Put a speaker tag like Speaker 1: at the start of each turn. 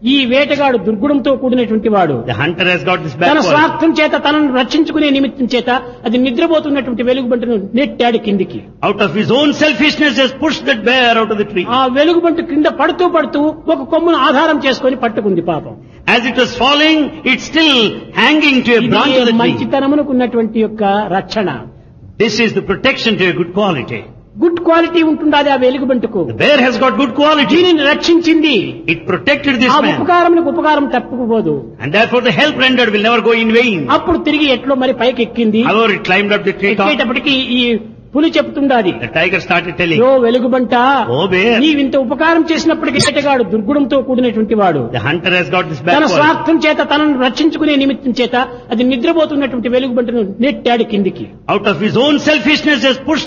Speaker 1: ఈ వేటగాడు దుర్గుణంతో కూడినటువంటి వాడు
Speaker 2: The hunter has got this
Speaker 1: తన
Speaker 2: bad quality.
Speaker 1: స్వార్థం చేత తనను రక్షించుకునే నిమిత్తం చేత అది నిద్రపోతున్నటువంటి వెలుగుబంటను నెట్టాడు కిందికి
Speaker 2: Out of his own selfishness has pushed that bear out of the tree.
Speaker 1: ఆ వెలుగుబంటు కింద పడుతూ పడుతూ ఒక కొమ్మును ఆధారం చేసుకొని పట్టుకుంది పాపం
Speaker 2: As it was falling, it's still hanging to a branch of
Speaker 1: ఇది
Speaker 2: the tree.
Speaker 1: మంచితనమునకు ఉన్నటువంటి యొక్క రక్షణ
Speaker 2: This is the protection to a good quality.
Speaker 1: Good quality ఉంటుండాలి ఆ వెలుగుబంటుకు
Speaker 2: The bear has got good quality.
Speaker 1: దీనిని రక్షించింది
Speaker 2: It protected this
Speaker 1: ఆ
Speaker 2: man.
Speaker 1: ఉపకారమునికి ఉపకారం తప్పుకుపోదు
Speaker 2: And therefore the help rendered will never go in vain.
Speaker 1: అప్పుడు తిరిగి ఎట్లో మరి పైకి ఎక్కింది
Speaker 2: However, it climbed up the tree top.
Speaker 1: ఎక్కేటప్పటికి ఈ పులి చెప్తుండాది
Speaker 2: The tiger started telling,
Speaker 1: oh వెలుగుబంట
Speaker 2: oh bear.
Speaker 1: నీవింత ఉపకారం చేసినప్పటికీ వేటగాడు దుర్గుణంతో కూడినటువంటి వాడు
Speaker 2: the hunter has got this
Speaker 1: తన
Speaker 2: bad quality.
Speaker 1: స్వార్థం చేత తనను రక్షించుకునే నిమిత్తం చేత అది నిద్రపోతున్నటువంటి వెలుగుబంటను నెట్టాడు కిందికి
Speaker 2: Out of his own selfishness has pushed